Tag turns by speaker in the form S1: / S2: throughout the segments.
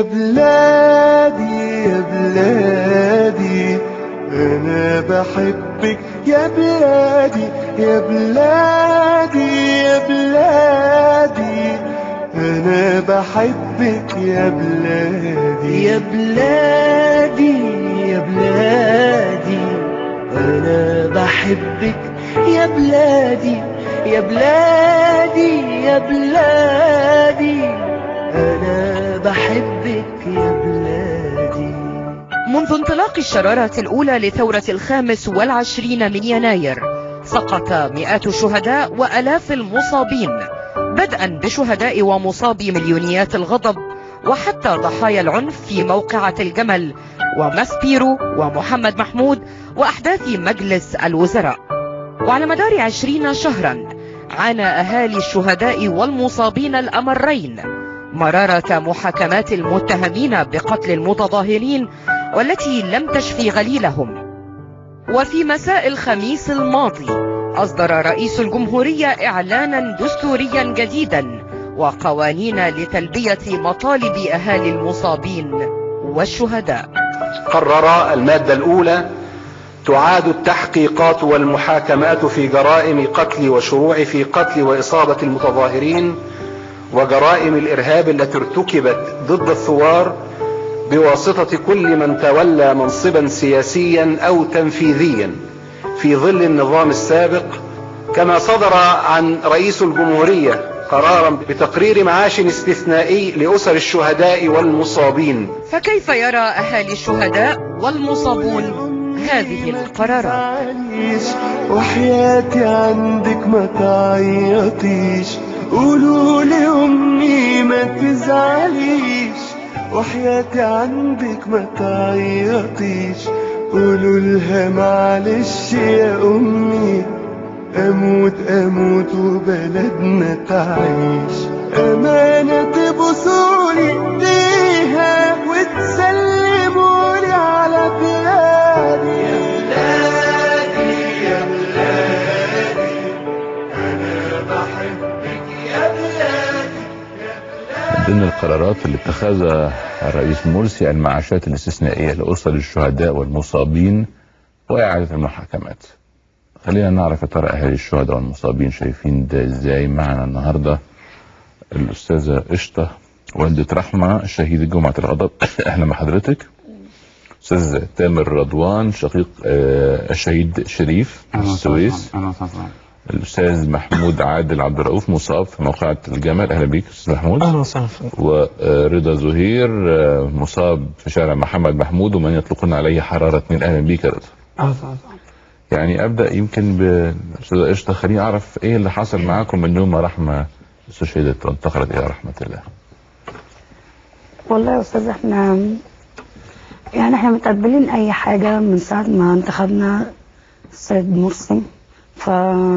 S1: بلادي يا بلادي انا بحبك يا بلادي يا بلادي يا بلادي انا بحبك يا بلادي
S2: يا بلادي يا بلادي انا بحبك يا بلادي يا بلادي يا بلادي انا بحبك يا بلادي
S3: منذ انطلاق الشرارة الأولى لثورة الخامس والعشرين من يناير سقط مئات الشهداء وألاف المصابين بدءا بشهداء ومصابي مليونيات الغضب وحتى ضحايا العنف في موقعة الجمل وماسبيرو ومحمد محمود وأحداث مجلس الوزراء وعلى مدار عشرين شهرا عانى أهالي الشهداء والمصابين الأمرين مرارة محاكمات المتهمين بقتل المتظاهرين والتي لم تشفي غليلهم وفي مساء الخميس الماضي أصدر رئيس الجمهورية إعلانا دستوريا جديدا وقوانين لتلبية مطالب أهالي المصابين والشهداء
S4: قرر المادة الأولى تعاد التحقيقات والمحاكمات في جرائم قتل وشروع في قتل وإصابة المتظاهرين وجرائم الإرهاب التي ارتكبت ضد الثوار بواسطة كل من تولى منصبا سياسيا أو تنفيذيا في ظل النظام السابق كما صدر عن رئيس الجمهورية قرارا بتقرير معاش استثنائي لأسر الشهداء والمصابين
S3: فكيف يرى أهالي الشهداء والمصابون هذه القرارات
S1: تعيش وحياتي عندك ما تعيطيش قولوا لي امي ما تزعليش وحياتي عندك ما تعيطيش قولوا لها معلش يا امي اموت اموت وبلدنا تعيش امانة تبصولي ايديها وتسلمولي على بلادي يا بلادي يا بلادي انا بحبك يا بلادي
S5: من ضمن القرارات اللي اتخذها الرئيس مرسي المعاشات الاستثنائية لأسر الشهداء والمصابين وإعادة المحاكمات خلينا نعرف يا ترى أهالي الشهداء والمصابين شايفين ده إزاي معنا النهاردة الأستاذة قشطة والدة رحمة شهيدة جمعة الغضب أهلا بحضرتك أستاذ تامر رضوان شقيق آه، الشهيد شريف من السويس
S6: اهلا وسهلا
S5: الأستاذ محمود عادل عبد الرؤوف مصاب في موقعة الجمل أهلا بيك أستاذ محمود
S7: اهلا وسهلا
S5: ورضا زهير آه، مصاب في شارع محمد محمود ومن يطلقون عليه حرارة اثنين اهلا بيك يا رضا
S7: اهلا وسهلا
S5: يعني ابدا يمكن باستاذ قشطه خليني اعرف ايه اللي حصل معاكم من يوم ما رحمه استشهدت وانتقلت الى رحمه الله
S8: والله يا استاذ احنا يعني احنا متقبلين اي حاجه من ساعه ما انتخبنا السيد مرسي ف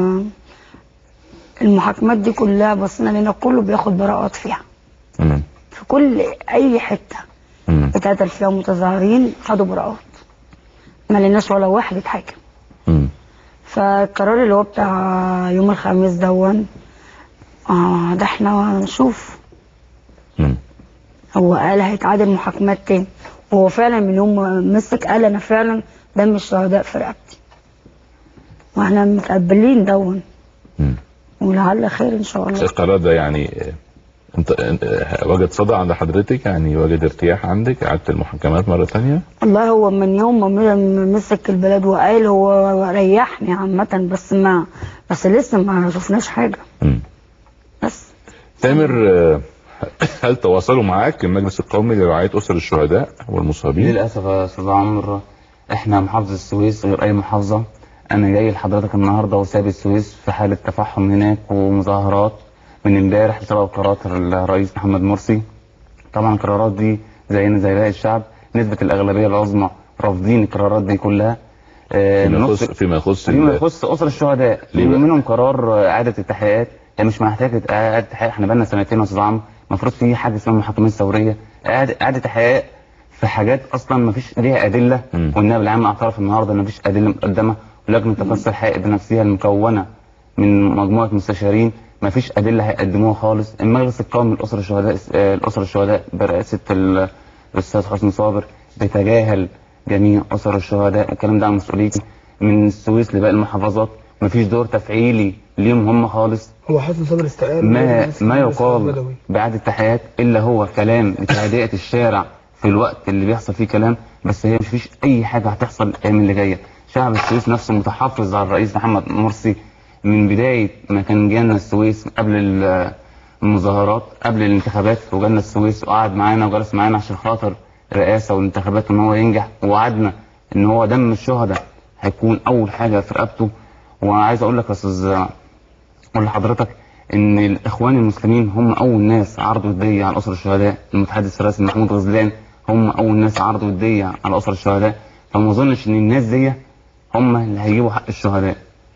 S8: المحاكمات دي كلها بصينا لنا كله بياخد براءات فيها
S5: مم.
S8: في كل اي حته
S5: مم.
S8: اتقتل فيها متظاهرين خدوا براءات ما لناش ولا واحد اتحاكم
S5: مم.
S8: فالقرار اللي هو بتاع يوم الخميس دون اه ده احنا نشوف
S5: مم.
S8: هو قال هيتعادل محاكمات تاني وهو فعلا من يوم ما مسك قال انا فعلا دم الشهداء في رقبتي واحنا متقبلين دون
S5: مم.
S8: ولعل خير ان شاء الله
S5: القرار ده يعني آه، انت آه، وجد صدى عند حضرتك يعني وجد ارتياح عندك اعاده المحاكمات مره ثانيه
S8: والله هو من يوم ما م- مسك البلد وقال هو ريحني عامة بس ما بس لسه ما شفناش حاجة
S5: مم.
S8: بس
S5: تامر آه، هل تواصلوا معاك المجلس القومي لرعايه اسر الشهداء والمصابين
S6: للاسف يا استاذ عمرو احنا محافظه السويس غير اي محافظه انا جاي لحضرتك النهارده وساب السويس في حاله تفحم هناك ومظاهرات من امبارح بسبب قرارات الرئيس محمد مرسي طبعا القرارات دي زينا زي باقي الشعب نسبه الاغلبيه العظمى رافضين القرارات دي كلها آه،
S5: فيما
S6: نص-
S5: يخص فيما يخص
S6: فيما
S5: ال-
S6: يخص اسر الشهداء
S5: ليه بقى؟
S6: منهم قرار اعاده التحقيقات هي مش محتاجه اعاده تحقيق احنا بقالنا سنتين يا استاذ عمرو المفروض في حاجه اسمها محاكمات ثوريه اعاده اعاده تحقيق في حاجات اصلا ما فيش ليها ادله
S5: مم.
S6: والنائب العام اعترف النهارده ان ما فيش ادله مقدمه ولجنه تفصيل الحقائق بنفسها المكونه من مجموعه مستشارين مفيش ادله هيقدموها خالص المجلس القومي لاسر الشهداء آه، الاسر الشهداء برئاسه ال- الاستاذ حسني صابر بيتجاهل جميع اسر الشهداء الكلام ده عن مسؤوليتي من السويس لباقي المحافظات مفيش دور تفعيلي ليهم هم خالص
S7: هو حسن صبري استقال
S6: ما ما يقال بعد التحيات الا هو كلام لتهدئه الشارع في الوقت اللي بيحصل فيه كلام بس هي مش فيش اي حاجه هتحصل الايام اللي جايه شعب السويس نفسه متحفظ على الرئيس محمد مرسي من بدايه ما كان جانا السويس قبل ال- المظاهرات قبل الانتخابات وجانا السويس وقعد معانا وجلس معانا عشان خاطر الرئاسه والانتخابات ان هو ينجح ووعدنا ان هو دم الشهداء هيكون اول حاجه في رقبته وعايز اقول لك يا استاذ اقول لحضرتك ان الاخوان المسلمين هم اول ناس عرضوا الدية على اسر الشهداء المتحدث الرسمي محمود غزلان هم اول ناس عرضوا الدية على اسر الشهداء فما اظنش ان الناس دي هم اللي هيجيبوا حق الشهداء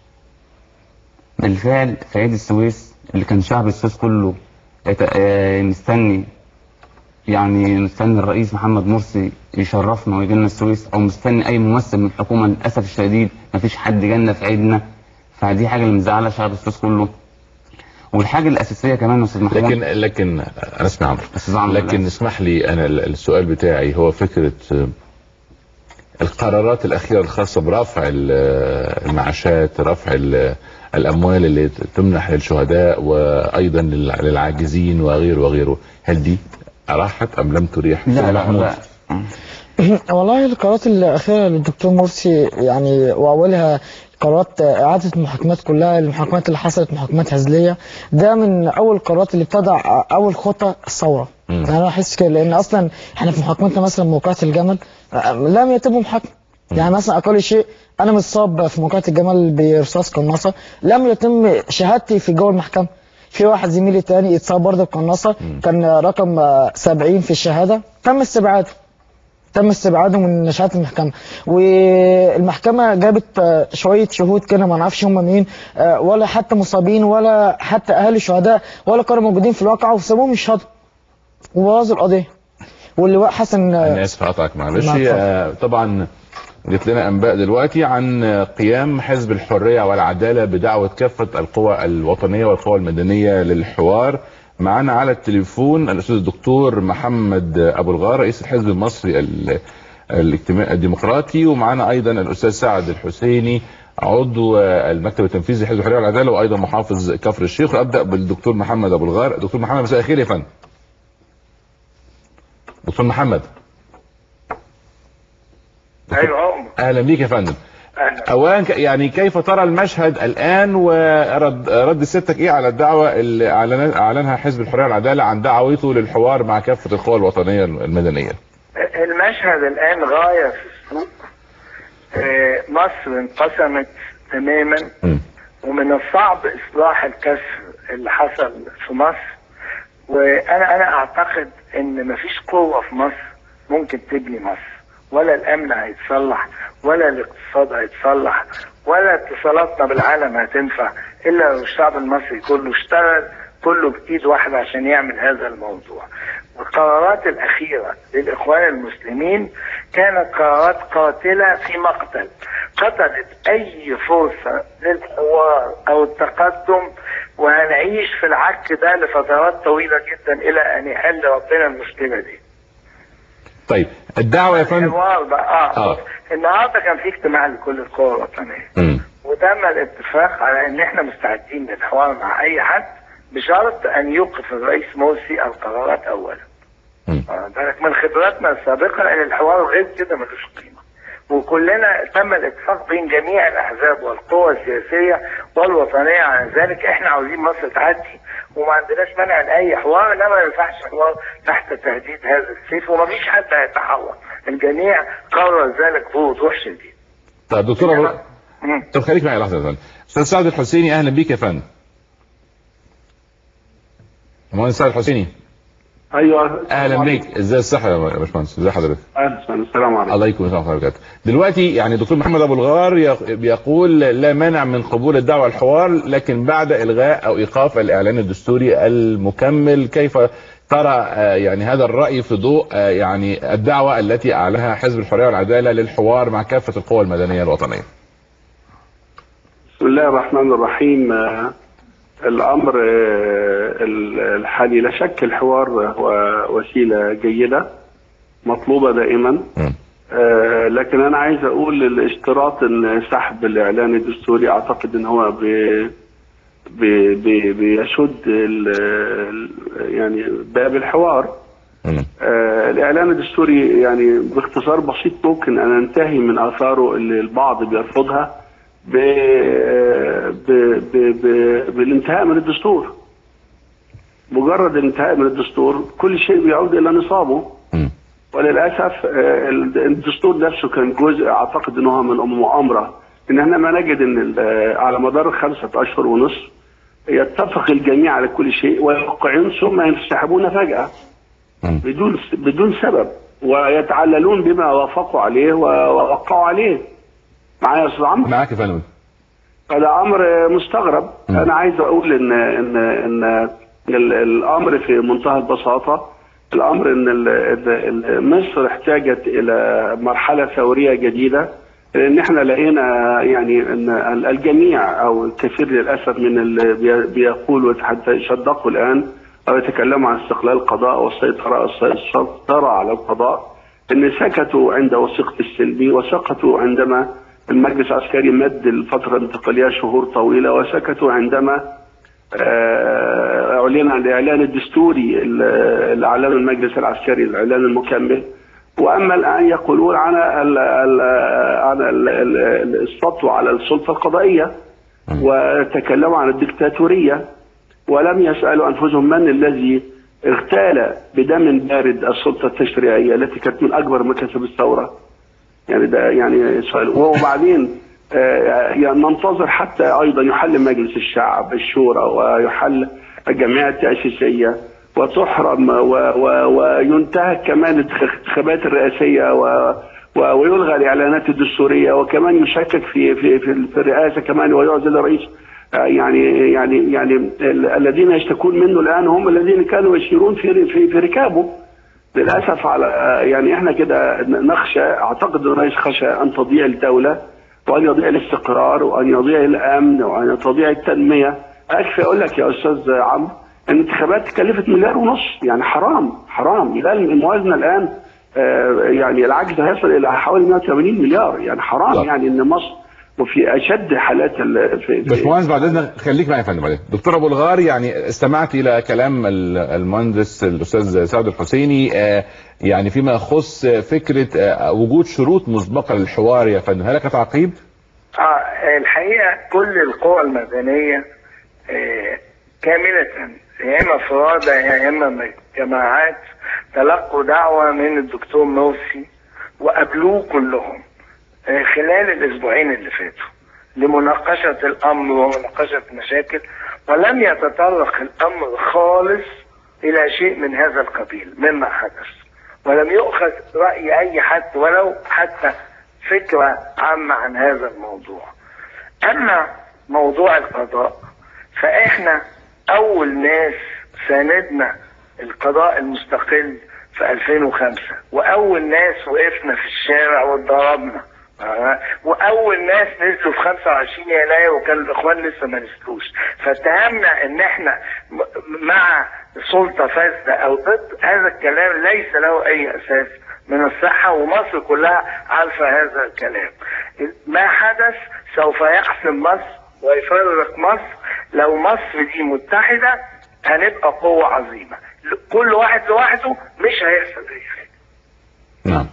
S6: بالفعل في عيد السويس اللي كان شعب السويس كله يت- آه، مستني يعني مستني الرئيس محمد مرسي يشرفنا ويجي لنا السويس او مستني اي ممثل من الحكومه للاسف الشديد مفيش حد جالنا في عيدنا فدي حاجه اللي مزعله شعب السويس كله والحاجه الاساسيه كمان يا استاذ محمود
S5: لكن لكن انا اسمع عمرو
S6: أستاذ عمرو،
S5: لكن
S6: لا.
S5: اسمح لي انا ال- السؤال بتاعي هو فكره آه، القرارات الاخيره الخاصه برفع ال- المعاشات رفع ال- الاموال اللي ت- تمنح للشهداء وايضا لل- للعاجزين وغيره وغيره هل دي راحت ام لم تريح
S6: لا
S5: أستاذ
S6: لا
S5: محمود؟
S6: لا
S7: والله القرارات الأخيرة للدكتور مرسي يعني وأولها قرارات إعادة المحاكمات كلها المحاكمات اللي حصلت محاكمات هزلية ده من أول القرارات اللي بتضع أول خطى الثورة
S5: مم.
S7: يعني أنا أحس كده لأن أصلا إحنا في محاكمتنا مثلا موقعة الجمل آه، لم يتم محاكمة يعني مثلا أقل شيء أنا متصاب في موقعة الجمل برصاص قناصة لم يتم شهادتي في جوه المحكمة في واحد زميلي تاني اتصاب برضه بقناصة كان رقم آه، 70 في الشهادة تم استبعاده تم استبعاده من شهاده المحكمه والمحكمه جابت آه، شويه شهود كده ما نعرفش هم مين آه، ولا حتى مصابين ولا حتى اهالي الشهداء ولا كانوا موجودين في الواقعه وسابوهم يشهدوا وبوظوا القضيه واللواء حسن آه،
S5: انا اسف اقطعك معلش
S7: نعم، اتفضل.
S5: آه، طبعا جت لنا انباء دلوقتي عن آه، قيام حزب الحريه والعداله بدعوه كافه القوى الوطنيه والقوى المدنيه للحوار معنا على التليفون الاستاذ الدكتور محمد ابو الغار رئيس الحزب المصري ال- الاجتماعي الديمقراطي ومعنا ايضا الاستاذ سعد الحسيني عضو آه، المكتب التنفيذي لحزب الحريه والعداله وايضا محافظ كفر الشيخ وابدا بالدكتور محمد ابو الغار دكتور محمد مساء الخير يا فندم دكتور محمد
S9: ايوه عمر
S5: اهلا بيك يا فندم
S9: اهلا
S5: اولا ك- يعني كيف ترى المشهد الان ورد رد سيادتك ايه على الدعوه اللي أعلن- اعلنها حزب الحريه والعداله عن دعوته للحوار مع كافه القوى الوطنيه المدنيه
S9: المشهد الان غايه في السوق آه، مصر انقسمت تماما
S5: مم.
S9: ومن الصعب اصلاح الكسر اللي حصل في مصر وانا انا اعتقد ان مفيش قوه في مصر ممكن تبني مصر ولا الامن هيتصلح ولا الاقتصاد هيتصلح ولا اتصالاتنا بالعالم هتنفع الا لو الشعب المصري كله اشتغل كله بايد واحده عشان يعمل هذا الموضوع والقرارات الاخيره للاخوان المسلمين كانت قرارات قاتله في مقتل قتلت اي فرصه للحوار او التقدم وهنعيش في العك ده لفترات طويله جدا الى ان يحل ربنا المشكله دي
S5: طيب الدعوه يا فندم
S9: الحوار بقى اه,
S5: آه.
S9: آه. النهارده كان في اجتماع لكل القوى الوطنيه
S5: مم.
S9: وتم الاتفاق على ان احنا مستعدين للحوار مع اي حد بشرط ان يوقف الرئيس مرسي القرارات اولا.
S5: مم.
S9: آه، بالك من خبراتنا السابقه ان الحوار غير كده ملوش قيمه. وكلنا تم الاتفاق بين جميع الاحزاب والقوى السياسيه والوطنيه على ذلك احنا عاوزين مصر تعدي وما عندناش مانع لاي حوار انما ما ينفعش حوار تحت تهديد هذا السيف ومفيش حد هيتحول الجميع قرر ذلك بوضوح شديد.
S5: طيب دكتور أبو...
S9: مم.
S5: طب خليك معي لحظه يا فندم استاذ سعد الحسيني اهلا بيك يا فندم مهندس سعد الحسيني
S10: ايوه
S5: اهلا بيك ازاي الصحه يا باشمهندس ازي حضرتك
S10: اهلا السلام عليكم
S5: عليكم السلام ورحمه الله وبركاته. دلوقتي يعني دكتور محمد ابو الغار يق- بيقول لا مانع من قبول الدعوه الحوار لكن بعد الغاء او ايقاف الاعلان الدستوري المكمل كيف ترى آه، يعني هذا الراي في ضوء آه، يعني الدعوه التي اعلنها حزب الحريه والعداله للحوار مع كافه القوى المدنيه الوطنيه.
S10: بسم الله الرحمن الرحيم آه، الامر آه، ال- الحالي لا شك الحوار هو وسيله جيده مطلوبه دائما
S5: مم.
S10: آه، لكن انا عايز اقول الاشتراط ان سحب الاعلان الدستوري اعتقد ان هو بي بي بي بيشد ال- ال- يعني باب الحوار
S5: مم.
S10: آه، الإعلان الدستوري يعني باختصار بسيط ممكن أن ننتهي من آثاره اللي البعض بيرفضها ب... ب... ب... ب... بالانتهاء من الدستور مجرد الانتهاء من الدستور كل شيء بيعود إلى نصابه
S5: مم.
S10: وللأسف آه، الدستور نفسه كان جزء أعتقد أنه هو من مؤامرة إن احنا ما نجد أن ال- آه، على مدار خمسة أشهر ونصف يتفق الجميع على كل شيء ويوقعون ثم ينسحبون فجأة
S5: مم.
S10: بدون بدون سبب ويتعللون بما وافقوا عليه ووقعوا عليه معايا يا استاذ عمرو
S5: معاك يا فندم
S10: هذا امر مستغرب
S5: مم.
S10: انا عايز اقول ان ان ان ال- الامر في منتهى البساطه الامر ان ال- ال- ال- مصر احتاجت الى مرحله ثوريه جديده لان احنا لقينا يعني ان ال- الجميع او الكثير للاسف من اللي بي- بيقولوا حتى يصدقوا الان او يتكلموا عن استقلال القضاء والسيطره السيطره على القضاء ان سكتوا عند وثيقه السلمي وسكتوا عندما المجلس العسكري مد الفتره الانتقاليه شهور طويله وسكتوا عندما آه، اعلن عن الاعلان الدستوري اللي اعلنه المجلس العسكري الاعلان المكمل واما الان يقولون عن ال- ال- عن ال- ال- السطو على السلطه القضائيه وتكلموا عن الدكتاتوريه ولم يسالوا انفسهم من الذي اغتال بدم بارد السلطه التشريعيه التي كانت من اكبر مكاسب الثوره يعني ده يعني سؤال وبعدين آه، يعني ننتظر حتى ايضا يحل مجلس الشعب الشورى ويحل الجمعيه التاسيسيه وتحرم و و وينتهك كمان الانتخابات الرئاسيه و و- ويلغى الاعلانات الدستوريه وكمان يشكك في في في, في الرئاسه كمان ويعزل الرئيس آه، يعني يعني يعني ال- الذين يشتكون منه الان هم الذين كانوا يسيرون في في, في ركابه للاسف على يعني احنا كده نخشى اعتقد الرئيس خشى ان تضيع الدوله وان يضيع الاستقرار وان يضيع الامن وان تضيع التنميه اكفي اقول لك يا استاذ عمرو ان الانتخابات كلفت مليار ونص يعني حرام حرام ده الموازنه الان آه، يعني العجز هيصل الى حوالي 180 مليار يعني حرام
S5: لا.
S10: يعني ان مصر وفي اشد حالات ال- في في-
S5: باشمهندس بعد اذنك خليك معايا يا فندم بعدين دكتور ابو الغار يعني استمعت الى كلام ال- المهندس الاستاذ سعد الحسيني آه، يعني فيما يخص فكره آه، وجود شروط مسبقه للحوار يا فندم هل لك تعقيب؟
S9: اه الحقيقه كل القوى المدنيه آه، كامله يا اما فرادى يا اما جماعات تلقوا دعوه من الدكتور مرسي وقابلوه كلهم آه، خلال الاسبوعين اللي فاتوا لمناقشه الامر ومناقشه مشاكل ولم يتطرق الامر خالص الى شيء من هذا القبيل مما حدث ولم يؤخذ راي اي حد ولو حتى فكره عامه عن هذا الموضوع اما موضوع القضاء فاحنا اول ناس ساندنا القضاء المستقل في 2005 واول ناس وقفنا في الشارع واتضربنا آه، واول ناس نزلوا في 25 يناير وكان الاخوان لسه ما نزلوش فاتهمنا ان احنا م- مع سلطه فاسده او ضد هذا الكلام ليس له اي اساس من الصحه ومصر كلها عارفه هذا الكلام ما حدث سوف يحسم مصر ويفرق مصر لو مصر دي متحده هنبقى قوه عظيمه كل واحد لوحده مش هيحصل اي حاجه
S5: نعم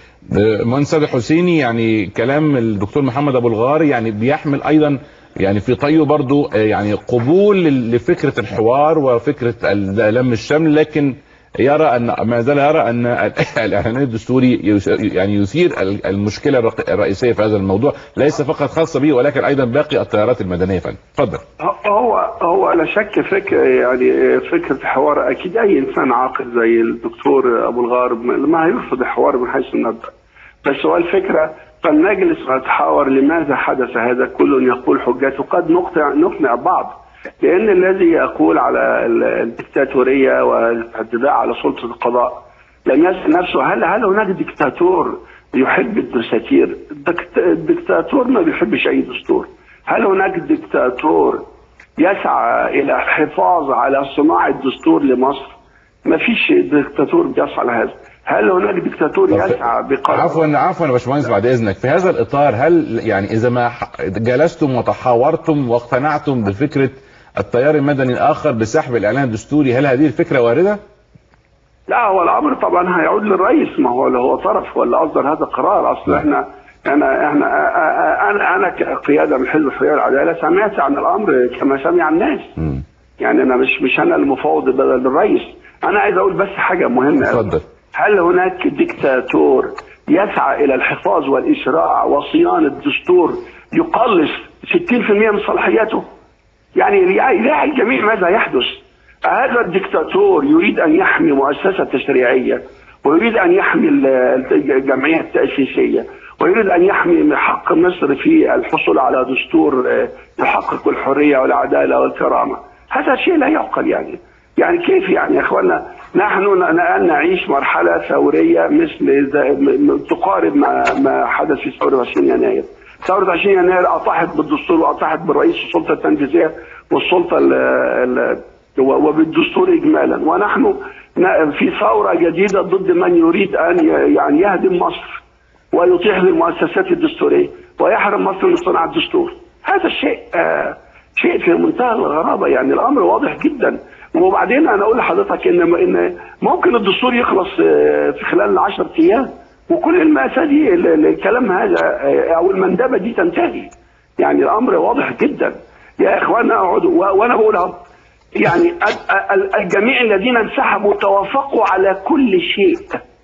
S5: آه، المهندس سعد الحسيني يعني كلام الدكتور محمد ابو الغار يعني بيحمل ايضا يعني في طيه برضو آه، يعني قبول لفكره الحوار وفكره ال- لم الشمل لكن يرى ان ما زال يرى ان الاعلان الدستوري يس- يعني يثير ال- المشكله الرق- الرئيسيه في هذا الموضوع ليس فقط خاصه به ولكن ايضا باقي التيارات المدنيه فندم اتفضل
S10: هو هو لا شك فكر يعني فكره الحوار اكيد اي انسان عاقل زي الدكتور ابو الغار ما هيرفض الحوار من حيث المبدا بس هو الفكره فلنجلس ونتحاور لماذا حدث هذا كل يقول حجته قد نقطع نقنع بعض لان الذي يقول على ال- الدكتاتوريه والاعتداء على سلطه القضاء لم يسال نفسه هل هل هناك دكتاتور يحب الدساتير؟ الدكت- الدكتاتور ما بيحبش اي دستور. هل هناك دكتاتور يسعى الى الحفاظ على صناعه دستور لمصر ما فيش دكتاتور بيسعى لهذا هل هناك دكتاتور يسعى بقرار
S5: عفوا عفوا يا باشمهندس بعد اذنك في هذا الاطار هل يعني اذا ما ح- جلستم وتحاورتم واقتنعتم بفكره التيار المدني الاخر بسحب الاعلان الدستوري هل هذه الفكره وارده؟
S10: لا هو الامر طبعا هيعود للرئيس ما هو اللي هو طرف ولا اصدر هذا القرار اصل احنا انا احنا انا انا كقياده من حزب الحريه والعداله سمعت عن الامر كما سمع الناس
S5: مم.
S10: يعني انا مش مش انا المفوض بدل الرئيس انا عايز اقول بس حاجه مهمه أوي.
S5: اتفضل
S10: هل هناك دكتاتور يسعى الى الحفاظ والاشراع وصيانه دستور يقلص 60% من صلاحياته؟ يعني يراعي الجميع ماذا يحدث؟ هذا الدكتاتور يريد ان يحمي مؤسسه تشريعيه ويريد ان يحمي ال- الجمعيه التاسيسيه ويريد ان يحمي حق مصر في الحصول على دستور آه، يحقق الحريه والعداله والكرامه. هذا شيء لا يعقل يعني. يعني كيف يعني يا اخوانا نحن الان نعيش مرحله ثوريه مثل ذا- م- م- تقارب ما ما حدث في ثوره 20 يناير. ثوره 20 يناير اطاحت بالدستور واطاحت بالرئيس السلطه التنفيذيه والسلطه ال ال و- وبالدستور اجمالا ونحن ن- في ثوره جديده ضد من يريد ان ي- يعني يهدم مصر ويطيح بالمؤسسات الدستوريه ويحرم مصر من صناعه الدستور. هذا الشيء آه شيء في منتهى الغرابه يعني الامر واضح جدا وبعدين انا اقول لحضرتك ان ان ممكن الدستور يخلص آه، في خلال 10 ايام وكل المأساة دي ال- ال- الكلام هذا آه، او المندبه دي تنتهي يعني الامر واضح جدا يا اخوانا اقعدوا و- وانا بقول اهو يعني ال- ال- الجميع الذين انسحبوا توافقوا على كل شيء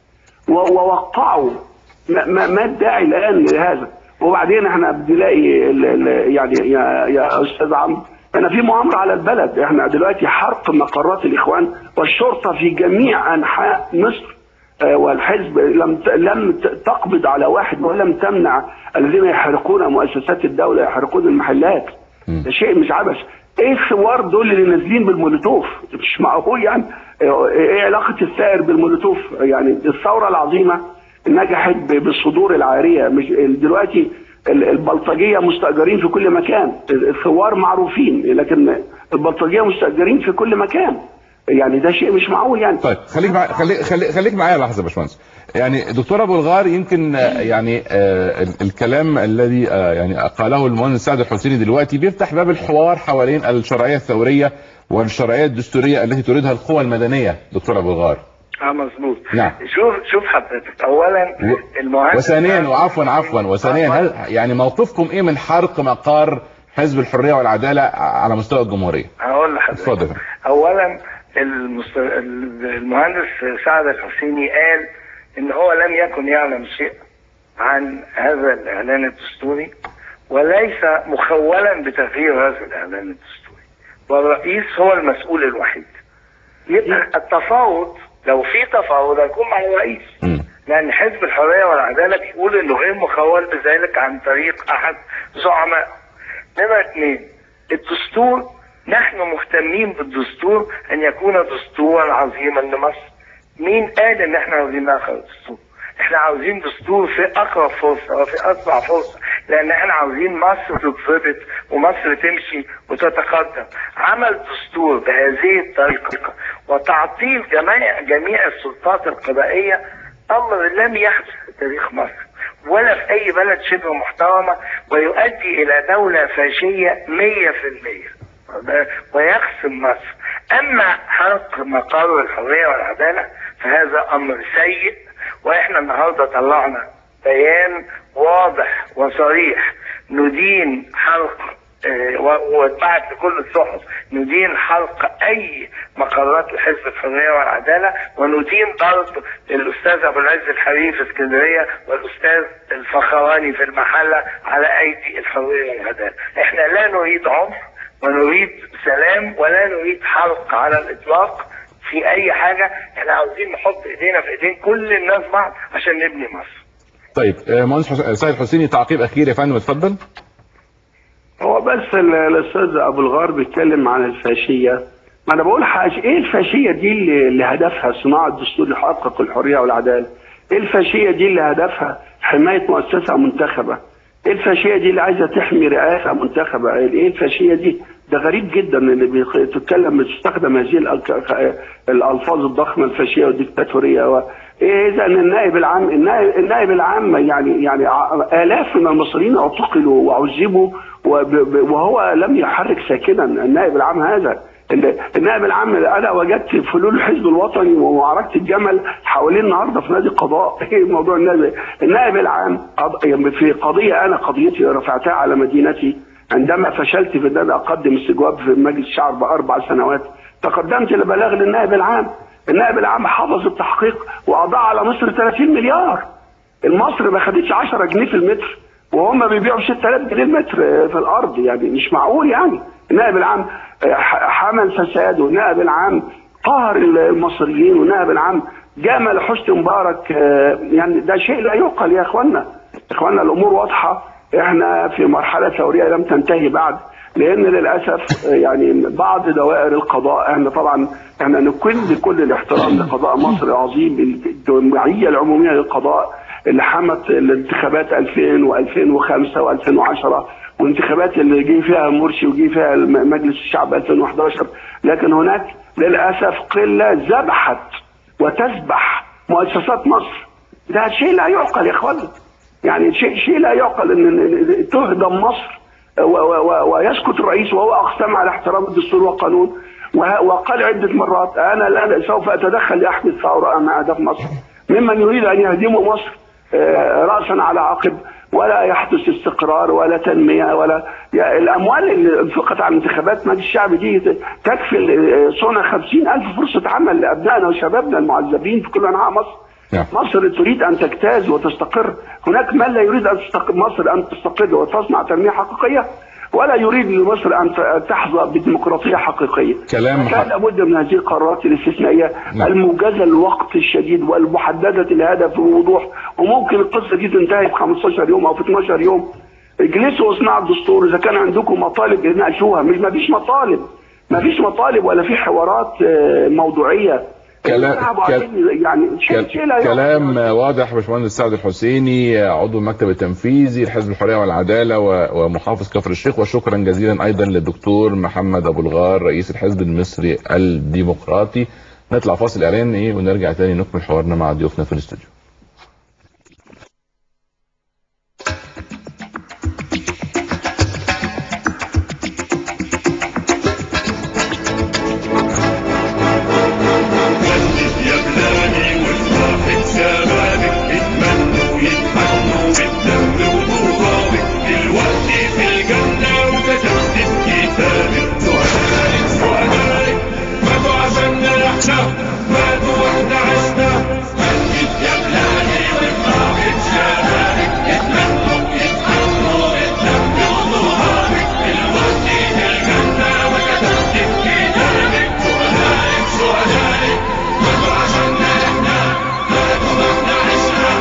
S10: و- ووقعوا ما, ما, ما الداعي الان لهذا وبعدين احنا بنلاقي ال- ال- يعني يا يا استاذ عمرو انا في مؤامره على البلد احنا دلوقتي حرق مقرات الاخوان والشرطه في جميع انحاء مصر آه، والحزب لم ت- لم ت- تقبض على واحد ولم تمنع الذين يحرقون مؤسسات الدوله يحرقون المحلات ده شيء مش عبث ايه الثوار دول اللي نازلين بالمولوتوف مش معقول يعني آه، ايه علاقه الثائر بالمولوتوف يعني الثوره العظيمه نجحت ب- بالصدور العاريه مش دلوقتي ال- البلطجيه مستاجرين في كل مكان الثوار معروفين لكن البلطجيه مستاجرين في كل مكان يعني ده شيء مش معقول يعني
S5: طيب خليك مع... خليك خليك, خليك معايا لحظه يا باشمهندس يعني دكتور ابو الغار يمكن آه، يعني آه ال- الكلام الذي آه يعني قاله المهندس سعد الحسيني دلوقتي بيفتح باب الحوار حوالين الشرعيه الثوريه والشرعيه الدستوريه التي تريدها القوى المدنيه دكتور ابو الغار
S9: اه مظبوط
S5: نعم.
S9: شوف شوف حضرتك اولا
S5: و-
S9: المهندس
S5: وثانيا وعفوا عفوا وثانيا هل يعني موقفكم ايه من حرق مقار حزب الحريه والعداله على مستوى الجمهوريه؟
S9: هقول لحضرتك
S5: اتفضل
S9: اولا المست... المهندس سعد الحسيني قال ان هو لم يكن يعلم شيء عن هذا الاعلان الدستوري وليس مخولا بتغيير هذا الاعلان الدستوري والرئيس هو المسؤول الوحيد يبقى التفاوض لو في تفاوض هيكون مع الرئيس
S5: مم.
S9: لان حزب الحريه والعداله بيقول انه غير مخول بذلك عن طريق احد زعماء نمرة اثنين الدستور نحن مهتمين بالدستور ان يكون دستورا عظيما لمصر مين قال ان احنا عاوزين ناخذ الدستور احنا عاوزين دستور في اقرب فرصه وفي اسرع فرصه لان احنا عاوزين مصر تتظبط ومصر تمشي وتتقدم عمل دستور بهذه الطريقه وتعطيل جميع جميع السلطات القضائيه امر لم يحدث في تاريخ مصر ولا في اي بلد شبه محترمه ويؤدي الى دوله فاشيه 100% ويقسم مصر اما حرق مقر الحريه والعداله فهذا امر سيء واحنا النهارده طلعنا بيان واضح وصريح ندين حرق آه، و- واتبعت لكل الصحف ندين حرق اي مقرات لحزب الحريه والعداله وندين ضرب الاستاذ ابو العز الحريري في اسكندريه والاستاذ الفخراني في المحله على ايدي الحريه والعداله. احنا لا نريد عنف ونريد سلام ولا نريد حرق على الاطلاق في اي حاجه احنا عاوزين نحط ايدينا في ايدين كل الناس بعض عشان نبني مصر.
S5: طيب آه، مهندس حس- سيد حسيني تعقيب اخير يا فندم اتفضل
S10: هو بس ال- الاستاذ ابو الغار بيتكلم عن الفاشيه ما انا بقول حاجه ايه الفاشيه دي اللي, اللي هدفها صناعه دستور يحقق الحريه والعداله ايه الفاشيه دي اللي هدفها حمايه مؤسسه منتخبه ايه الفاشيه دي اللي عايزه تحمي رئاسه منتخبه ايه الفاشيه دي ده غريب جدا ان بيخ- تتكلم بتستخدم هذه الألك- الالفاظ الضخمه الفاشيه والديكتاتوريه و... ايه اذا ان النائب العام النائب, النائب العام يعني يعني ع- الاف من المصريين اعتقلوا وعذبوا وب- ب- وهو لم يحرك ساكنا النائب العام هذا ال- النائب العام انا وجدت فلول الحزب الوطني ومعركه الجمل حوالين النهارده في نادي القضاء ايه موضوع النائب النائب العام قض- يعني في قضيه انا قضيتي رفعتها على مدينتي عندما فشلت في ان انا اقدم استجواب في مجلس الشعب باربع سنوات تقدمت لبلاغ للنائب العام النائب العام حفظ التحقيق واضاع على مصر 30 مليار المصر ما خدتش 10 جنيه في المتر وهم بيبيعوا 6000 جنيه المتر في الارض يعني مش معقول يعني النائب العام ح- حمل فساد والنائب العام قهر المصريين والنائب العام جامل حسني مبارك آه، يعني ده شيء لا يعقل يا اخوانا اخوانا الامور واضحه احنا في مرحله ثوريه لم تنتهي بعد لان للاسف آه، يعني بعض دوائر القضاء احنا طبعا احنا نكل كل الاحترام لقضاء مصر العظيم الجمعيه العموميه للقضاء اللي حمت الانتخابات 2000 و2005 و2010 وانتخابات اللي جه فيها مرسي وجه فيها الم- مجلس الشعب 2011 لكن هناك للاسف قله ذبحت وتذبح مؤسسات مصر ده شيء لا يعقل يا اخوانا يعني شيء شيء لا يعقل ان إن- إن تهدم مصر و- و- و- ويسكت الرئيس وهو اقسم على احترام الدستور والقانون وه- وقال عده مرات انا لا سوف اتدخل لاحمي الثوره امام اهداف مصر ممن يريد ان يهدموا مصر آه، راسا على عقب ولا يحدث استقرار ولا تنميه ولا يعني الاموال اللي انفقت على انتخابات مجلس الشعب دي تكفي آه، صنع 50 الف فرصه عمل لابنائنا وشبابنا المعذبين في كل انحاء مصر
S5: نعم.
S10: مصر تريد ان تجتاز وتستقر هناك من لا يريد ان تستقر مصر ان تستقر وتصنع تنميه حقيقيه ولا يريد لمصر ان ت- تحظى بديمقراطيه حقيقيه
S5: كلام
S10: كان
S5: حق.
S10: لابد من هذه القرارات الاستثنائيه
S5: نعم.
S10: الموجزه للوقت الشديد والمحدده الهدف بوضوح وممكن القصه دي تنتهي في 15 يوم او في 12 يوم اجلسوا واصنعوا الدستور اذا كان عندكم مطالب ناقشوها مش ما فيش مطالب ما فيش مطالب ولا في حوارات آه، موضوعيه
S5: كلام-
S10: الشعب
S5: كل-
S10: عايزين يعني شيء شيء لا يعقل.
S5: كلام واضح باشمهندس سعد الحسيني عضو المكتب التنفيذي لحزب الحريه والعداله و- ومحافظ كفر الشيخ وشكرا جزيلا ايضا للدكتور محمد ابو الغار رئيس الحزب المصري الديمقراطي نطلع فاصل اعلان ايه ونرجع تاني نكمل حوارنا مع ضيوفنا في الاستوديو
S1: جدد يا بلادي وافرحة شبابك اتمنوا يتحنوا بالدم وترابك دلوقتي في الجنة وكتبت في كتابك سؤالك سؤالك ماتوا عشاننا احنا ماتوا واحنا عشنا جدد يا بلادي وافرحة شبابك اتمنوا يتحنوا بالدم وترابك دلوقتي في الجنة وكتبت في كتابك سؤالك سؤالك ماتوا عشاننا احنا ماتوا واحنا عشنا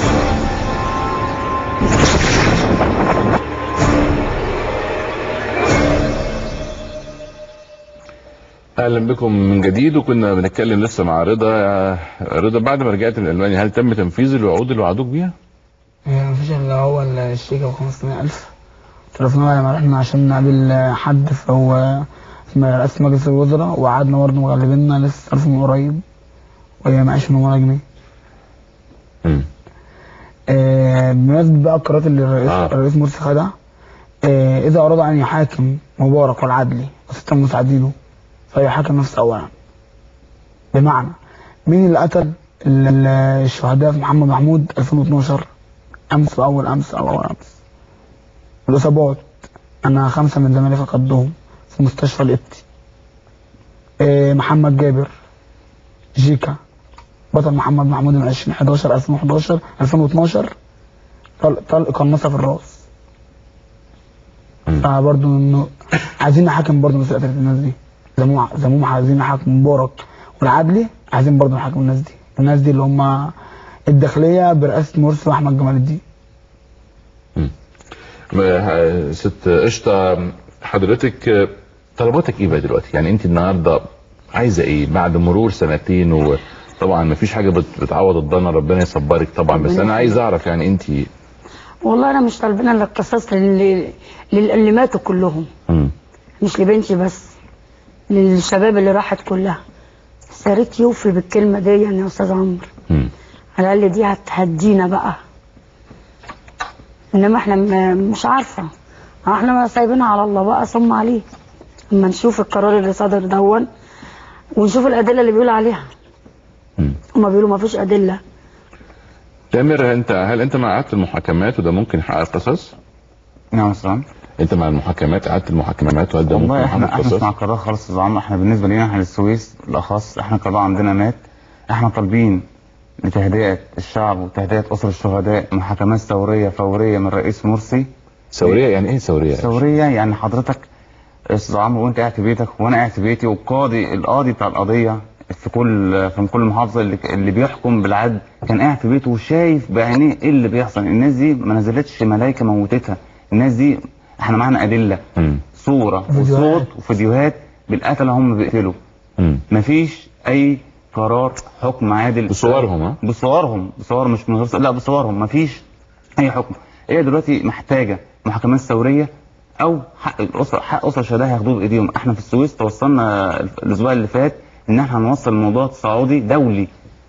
S5: اهلا بكم من جديد وكنا بنتكلم لسه مع رضا رضا بعد ما رجعت من المانيا هل تم تنفيذ الوعود اللي وعدوك بيها؟
S11: يعني مفيش الا هو الشيكة ب 500000 طلبنا لما رحنا عشان نقابل حد فهو في رئاسة مجلس الوزراء وقعدنا برضه مغلبيننا لسه صرف من قريب وهي معيش من ولا جنيه
S5: مم.
S11: آه بمناسبة بقى القرارات اللي الرئيس
S5: آه.
S11: الرئيس مرسي خدها آه إذا أراد أن يحاكم مبارك والعدلي وستة مساعدينه فيحاكم نفسه أولا بمعنى مين اللي قتل ال- ال- الشهداء في محمد محمود 2012 أمس وأول أمس أو أول أمس الإصابات أنا خمسة من زمايلي فقدهم في مستشفى الإبتي آه محمد جابر جيكا بطل محمد محمود من 2011 2011 2012 طلق طلق قناصه في الراس فبرضه انه عايزين نحاكم برضه مسألة الناس دي زموم زموم عايزين نحاكم مبارك والعدلي عايزين برضه نحاكم الناس دي الناس دي اللي هم الداخليه برئاسه مرسي واحمد جمال الدين
S5: ما- ست قشطة حضرتك طلباتك ايه بقى دلوقتي يعني انت النهارده عايزه ايه بعد مرور سنتين وطبعا ما فيش حاجه بت- بتعوض الضنا ربنا يصبرك طبعا بس
S8: ربنا
S5: انا عايز اعرف يعني انت
S8: والله انا مش طالبين الا القصاص للي, للي ماتوا كلهم
S5: مم.
S8: مش لبنتي بس للشباب اللي راحت كلها بس يا ريت يوفي بالكلمه دي يعني يا استاذ عمرو
S5: مم.
S8: على الاقل دي هتهدينا بقى انما احنا م- مش عارفه احنا ما سايبينها على الله بقى ثم عليه اما نشوف القرار اللي صدر دون ونشوف الادله اللي بيقول عليها
S5: مم.
S8: هما بيقولوا ما فيش ادله
S5: تامر انت هل انت مع اعاده المحاكمات وده ممكن يحقق قصص؟
S6: نعم يا استاذ عمرو
S5: انت مع المحاكمات اعاده المحاكمات وهل ده ممكن
S6: والله احنا
S5: يحقق
S6: احنا مش
S5: قصص؟
S6: مع القضاء خالص يا استاذ عمرو احنا بالنسبه لنا احنا للسويس بالاخص احنا القضاء عندنا مات احنا طالبين لتهدئه الشعب وتهدئه اسر الشهداء محاكمات ثوريه فوريه من الرئيس مرسي
S5: ثوريه يعني ايه ثوريه؟
S6: ثوريه يعني حضرتك يا استاذ عمرو وانت قاعد في بيتك وانا قاعد في بيتي والقاضي القاضي بتاع القضيه في كل في كل محافظه اللي, اللي بيحكم بالعدل كان قاعد في بيته وشايف بعينيه ايه اللي بيحصل الناس دي ما نزلتش ملائكه موتتها الناس دي احنا معانا ادله
S5: مم.
S6: صوره
S11: فيديوهات.
S6: وصوت وفيديوهات بالقتله هم بيقتلوا
S5: مم.
S6: مفيش اي قرار حكم عادل
S5: بصورهم ها؟
S6: بصورهم بصور مش من غير لا بصورهم مفيش اي حكم هي دلوقتي محتاجه محاكمات ثوريه او حق الاسره حق اسر الشهداء هياخدوه بايديهم احنا في السويس توصلنا الاسبوع اللي فات ان احنا هنوصل الموضوع تصاعدي دولي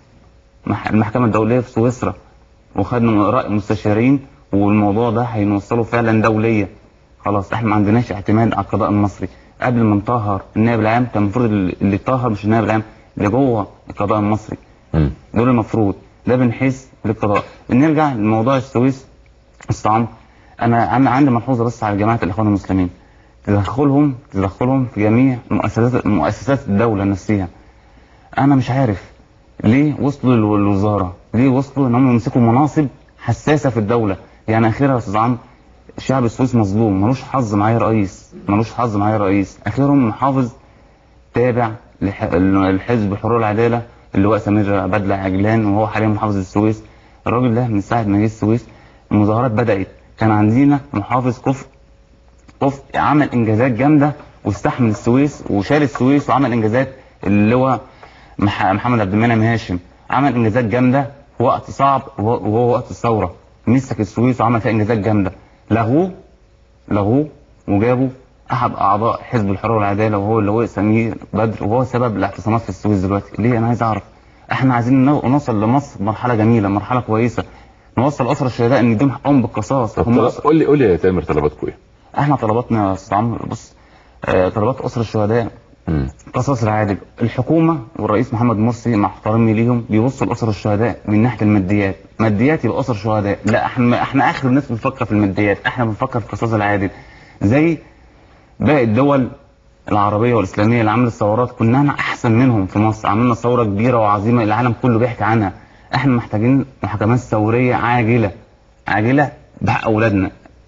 S6: مح- المحكمه الدوليه في سويسرا وخدنا راي مستشارين والموضوع ده هينوصله فعلا دوليه خلاص احنا ما عندناش اعتماد على القضاء المصري قبل ما نطهر النائب العام كان المفروض اللي اللي يطهر مش النائب العام اللي جوه القضاء المصري
S5: مم.
S6: دول المفروض ده من حيث للقضاء نرجع لموضوع السويس الصعب انا انا عندي ملحوظه بس على جماعه الاخوان المسلمين تدخلهم تدخلهم في جميع مؤسسات مؤسسات الدوله نفسها انا مش عارف ليه وصلوا للوزاره ليه وصلوا ان هم يمسكوا مناصب حساسه في الدوله يعني اخرها يا استاذ عمرو شعب السويس مظلوم ملوش حظ معايا رئيس ملوش حظ معايا رئيس اخرهم محافظ تابع لح- لحزب حرور العداله اللي هو سمير بدله عجلان وهو حاليا محافظ السويس الراجل ده من ساعه ما جه السويس المظاهرات بدات كان عندنا محافظ كفء كفء عمل انجازات جامده واستحمل السويس وشال السويس وعمل انجازات اللي هو مح- محمد عبد المنعم هاشم عمل انجازات جامده في وقت صعب وهو وهو وقت الثوره مسك السويس وعمل فيها انجازات جامده لغوه لغوه وجابوا احد اعضاء حزب الحريه والعداله وهو اللي هو سمير بدر وهو سبب الاعتصامات في السويس دلوقتي ليه انا عايز اعرف احنا عايزين نو- نوصل لمصر مرحله جميله مرحله كويسه نوصل اسر الشهداء ان يديهم حقهم بالقصاص
S5: طب
S6: هم
S5: طلب- قول لي قول لي يا تامر طلباتكم ايه؟
S6: احنا طلباتنا يا استاذ عمرو بص آه، طلبات اسر الشهداء
S5: مم.
S6: قصص العادل الحكومه والرئيس محمد مرسي مع احترامي ليهم بيبصوا لاسر الشهداء من ناحيه الماديات ماديات يبقى اسر شهداء لا احنا احنا اخر الناس بنفكر في الماديات احنا بنفكر في القصاص العادل زي باقي الدول العربيه والاسلاميه اللي عملت ثورات كنا احنا احسن منهم في مصر عملنا ثوره كبيره وعظيمه العالم كله بيحكي عنها احنا محتاجين محاكمات ثوريه عاجله عاجله بحق اولادنا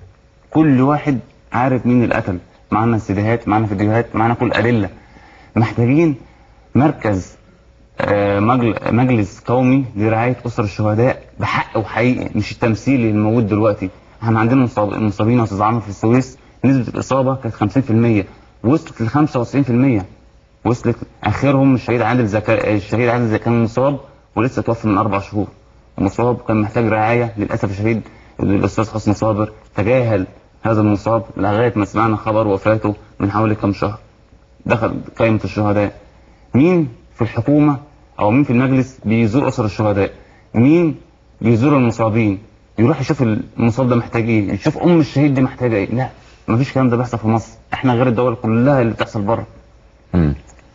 S6: كل واحد عارف مين اللي قتل معانا سيديهات معانا فيديوهات معانا كل ادله محتاجين مركز آه، مجل- مجلس قومي لرعايه اسر الشهداء بحق وحقيقي مش التمثيلي الموجود دلوقتي احنا عندنا مصاب- مصابين يا استاذ عمرو في السويس نسبه الاصابه كانت 50% وصلت ل 95% وصلت اخرهم الشهيد عادل زكا الشهيد عادل زكا كان مصاب ولسه توفى من اربع شهور مصاب كان محتاج رعايه للاسف الشديد الاستاذ حسني صابر تجاهل هذا المصاب لغايه ما سمعنا خبر وفاته من حوالي كام شهر دخل قائمه الشهداء مين في الحكومه او مين في المجلس بيزور اسر الشهداء مين بيزور المصابين يروح يشوف المصاب ده محتاج ايه يشوف ام الشهيد دي محتاجه ايه لا مفيش الكلام ده بيحصل في مصر احنا غير الدول كلها اللي بتحصل بره
S5: مم.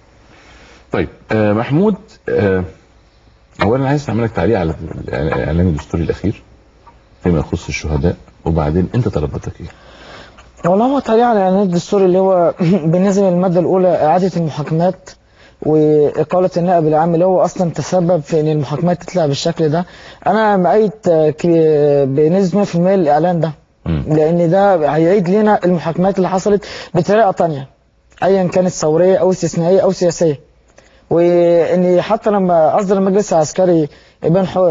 S5: طيب آه محمود آه اولا عايز اعمل لك تعليق على الاعلان الدستوري الاخير فيما يخص الشهداء وبعدين انت طلباتك ايه؟
S7: والله هو تعليق على الاعلان الدستوري اللي هو بالنسبه للماده الاولى اعاده المحاكمات واقاله النائب العام اللي هو اصلا تسبب في ان المحاكمات تطلع بالشكل ده انا مؤيد آه، ك- بنسبه 100% الاعلان ده
S5: مم.
S7: لان ده هيعيد لنا المحاكمات اللي حصلت بطريقه تانية ايا كانت ثوريه او استثنائيه او سياسيه وان حتى لما اصدر المجلس العسكري ابان حو...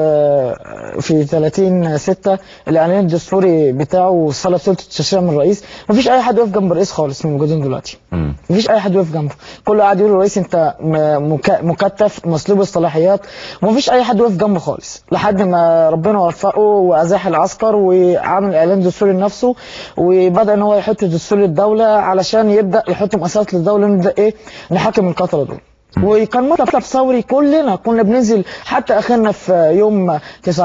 S7: في 30 6 الاعلان الدستوري بتاعه وصلب سلطه التشريع من الرئيس مفيش اي حد واقف جنب الرئيس خالص من الموجودين دلوقتي
S5: مم.
S7: مفيش اي حد واقف جنبه كله قاعد يقول للرئيس انت م- مك- مكتف مسلوب الصلاحيات ومفيش اي حد واقف جنبه خالص لحد ما ربنا وفقه وازاح العسكر وعمل اعلان دستوري لنفسه وبدا ان هو يحط دستور للدوله علشان يبدا يحط مؤسسات للدوله نبدا ايه نحاكم القتله دول وكان مطلب ثوري كلنا كنا بننزل حتى اخرنا في يوم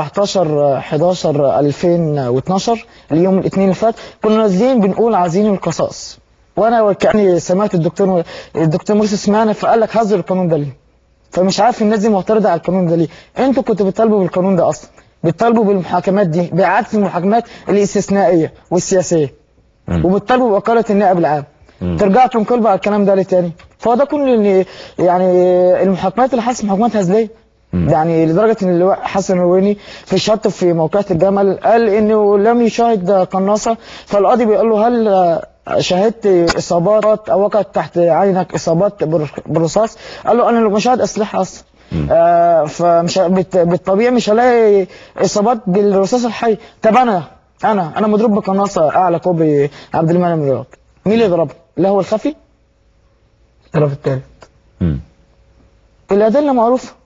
S7: 19 11 2012 اليوم الاثنين اللي فات كنا نازلين بنقول عايزين القصاص وانا كاني سمعت الدكتور الدكتور مرسي سمعنا فقال لك هزر القانون ده ليه فمش عارف الناس دي معترضه على القانون ده ليه انتوا كنتوا بتطالبوا بالقانون ده اصلا بتطالبوا بالمحاكمات دي باعاده المحاكمات الاستثنائيه والسياسيه
S5: مم.
S7: وبتطالبوا باقاله النائب العام
S5: مم.
S7: ترجعوا تنقلبوا على الكلام ده ليه تاني فهو ده كل اللي يعني المحاكمات اللي حاسس محاكمات هزليه
S5: مم.
S7: يعني لدرجه ان اللواء حسن الرويني في شط في موقعة الجمل قال انه لم يشاهد قناصه فالقاضي بيقول له هل شاهدت اصابات او وقعت تحت عينك اصابات بر- بالرصاص قال له انا لو مشاهد اسلحه اصلا
S5: مم.
S7: آه فمش بالت- بالطبيعي مش هلاقي اصابات بالرصاص الحي طب انا انا انا مضروب بقناصه اعلى كوبري عبد المنعم رياض مين اللي ضربني؟ اللي هو الخفي
S11: الطرف الثالث
S5: مم.
S7: الادله معروفه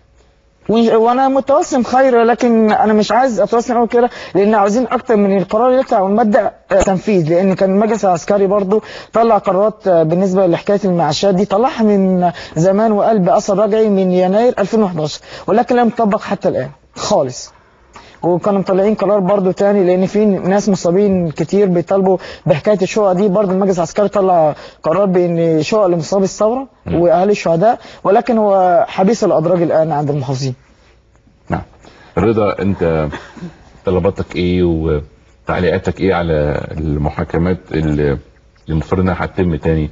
S7: ونج- وانا متوسم خير لكن انا مش عايز اتوسم قوي كده لان عاوزين اكتر من القرار يطلع والماده آه، تنفيذ لان كان المجلس العسكري برضو طلع قرارات آه، بالنسبه لحكايه المعاشات دي طلعها من زمان وقال باثر رجعي من يناير 2011 ولكن لم تطبق حتى الان خالص وكانوا مطلعين قرار برضو تاني لان في ناس مصابين كتير بيطالبوا بحكايه الشقق دي برضو المجلس العسكري طلع قرار بان شقق لمصابي الثوره واهالي الشهداء ولكن هو حبيس الادراج الان عند المحافظين
S5: نعم رضا انت طلباتك ايه وتعليقاتك ايه على المحاكمات اللي المفروض انها هتتم تاني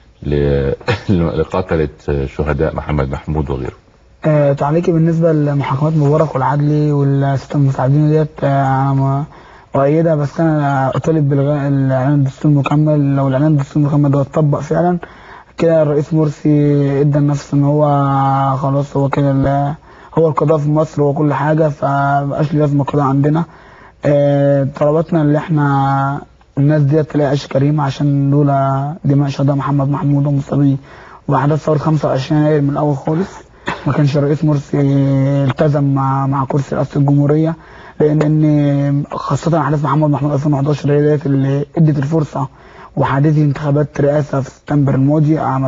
S5: ل- لقتلة شهداء محمد محمود وغيره
S11: آه، تعليقي بالنسبة لمحاكمات مبارك والعدلي والستة المساعدين ديت آه، أنا م- مؤيدة بس أنا أطالب بالغاء الإعلان الدستوري المكمل لو الإعلان الدستوري المكمل ده اتطبق فعلا كده الرئيس مرسي ادى لنفسه إن هو خلاص هو كده ال- هو القضاء في مصر هو كل حاجة فمبقاش ليه لازمة القضاء عندنا آه، طلباتنا اللي احنا الناس ديت تلاقي عيش كريم عشان لولا دماء شهداء محمد محمود ومصابيه وأحداث ثورة 25 يناير من الأول خالص ما كانش الرئيس مرسي التزم مع مع كرسي رئاسة الجمهورية لأن إن خاصة أحداث محمد محمود 2011 هي ديت اللي ادت الفرصة وحدث انتخابات رئاسة في سبتمبر الماضي عام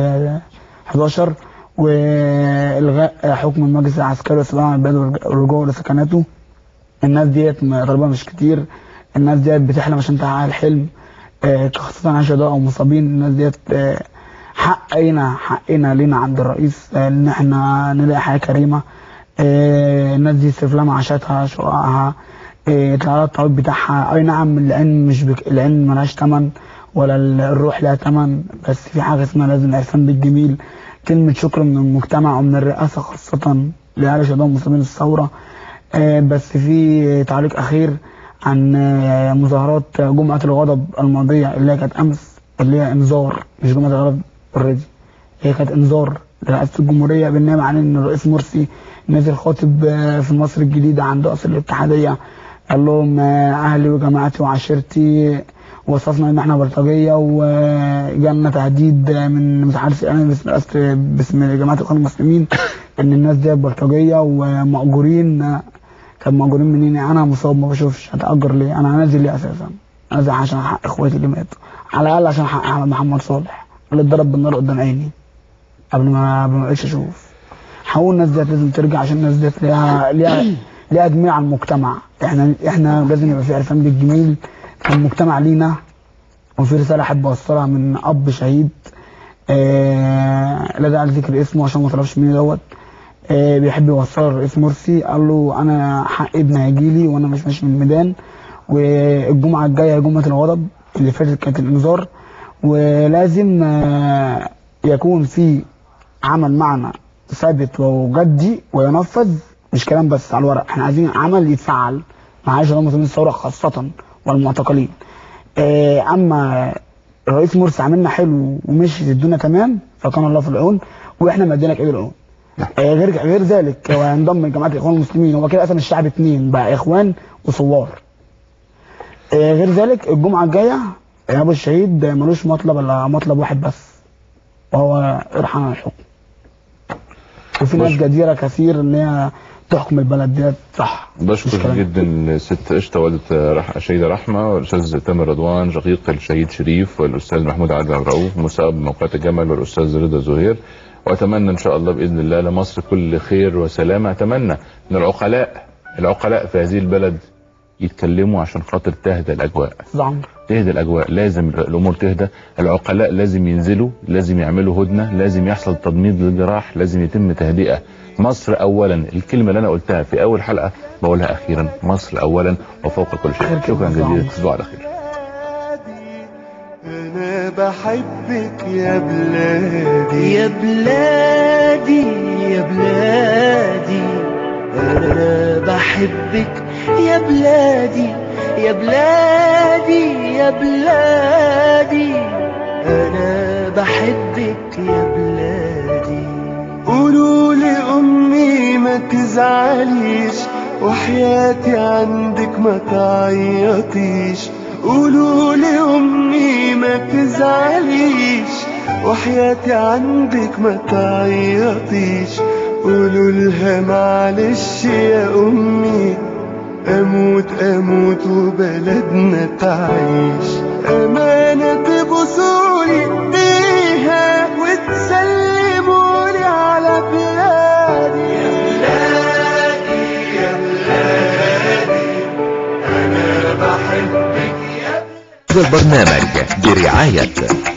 S11: 2011 وإلغاء حكم المجلس العسكري واستدعاء عن البلاد والرجوع لسكناته الناس ديت م- طالبها مش كتير الناس ديت بتحلم عشان تحقق الحلم آه، خاصة عن شهداء أو مصابين الناس ديت آه، حقنا حقنا لينا عند الرئيس آه، ان احنا نلاقي حياة كريمة آه، الناس دي يصرف لها معاشاتها شققها آه، يطلع لها الطبيب بتاعها اي نعم العلم مش بك... العلم ملهاش تمن ولا ال- الروح لها تمن بس في حاجة اسمها لازم العرفان بالجميل كلمة شكر من المجتمع ومن الرئاسة خاصة لأهل شباب مصابين الثورة آه، بس في تعليق أخير عن آه، مظاهرات جمعة الغضب الماضية اللي هي كانت أمس اللي هي إنذار مش جمعة الغضب اوريدي هي كانت إنذار لرئاسة الجمهورية بالنيابة عن إن الرئيس مرسي نازل خاطب آه، في مصر الجديدة عند قصر الاتحادية قال لهم آه، أهلي وجماعتي وعشيرتي وصفنا إن إحنا بلطجية وجالنا تهديد آه، من مش عارف إيه، أنا باسم رئاسة- باسم جماعة الإخوان المسلمين إن الناس دي بلطجية ومأجورين آه، طب مأجورين منين انا مصاب ما بشوفش هتأجر ليه انا نازل ليه اساسا نازل عشان حق اخواتي اللي ماتوا على الاقل عشان حق احمد محمد صالح اللي اتضرب بالنار قدام عيني قبل ما قبل ما بقتش اشوف حقوق الناس ديت لازم ترجع عشان الناس ديت ليها ليها ليها جميع على المجتمع احنا احنا لازم يبقى في عرفان بالجميل في المجتمع لينا وفي رساله احب اوصلها من اب شهيد آه لا داعي لذكر اسمه عشان ما طلبش مني دوت آه، بيحب يوصلها للرئيس مرسي قال له انا حق ابني هيجي لي وانا مش ماشي من الميدان والجمعه الجايه هي جمعه الغضب اللي فاتت كانت الانذار ولازم آه، يكون في عمل معنا ثابت وجدي وينفذ مش كلام بس على الورق احنا عايزين عمل يتفعل مع عائشه المسلمين الثوره خاصه والمعتقلين آه، اما الرئيس مرسي عملنا حلو ومشيت الدنيا تمام فكان الله في العون واحنا مدينا ايد العون آه، غير غير ذلك هو انضم لجماعه الاخوان المسلمين هو كده قسم الشعب اتنين بقى اخوان وثوار آه، غير ذلك الجمعه الجايه آه، ابو الشهيد ملوش مطلب الا مطلب واحد بس وهو ارحم عن الحكم وفي ناس
S5: بش-
S11: جديره كثير ان هي تحكم البلد ديت صح مش
S5: بشكر
S11: كلام.
S5: جدا الست قشطه والده رح... الشهيده رحمه والاستاذ تامر رضوان شقيق الشهيد شريف والاستاذ محمود عادل عبد الرؤوف مساعد موقعة الجمل والاستاذ رضا زهير واتمنى ان شاء الله باذن الله لمصر كل خير وسلامه اتمنى ان العقلاء العقلاء في هذه البلد يتكلموا عشان خاطر تهدى الاجواء
S11: أستاذ عمرو
S5: تهدى الاجواء لازم الامور تهدى العقلاء لازم ينزلوا لازم يعملوا هدنه لازم يحصل تضميد للجراح لازم يتم تهدئه مصر اولا الكلمه اللي انا قلتها في اول حلقه بقولها اخيرا مصر اولا وفوق كل شيء شكرا جزيلا تصبحوا على خير
S2: أنا بحبك يا بلادي يا بلادي يا بلادي أنا بحبك يا بلادي يا بلادي يا بلادي أنا بحبك يا بلادي قولوا لأمي ما تزعليش وحياتي عندك ما تعيطيش قولوا لأمي ما تزعليش وحياتي عندك ما تعيطيش قولوا لها معلش يا أمي أموت أموت وبلدنا تعيش أمانة تبوسولي إيديها وتسلمولي على بلادي يا بلادي يا بلادي أنا بحبك
S12: هذا البرنامج برعاية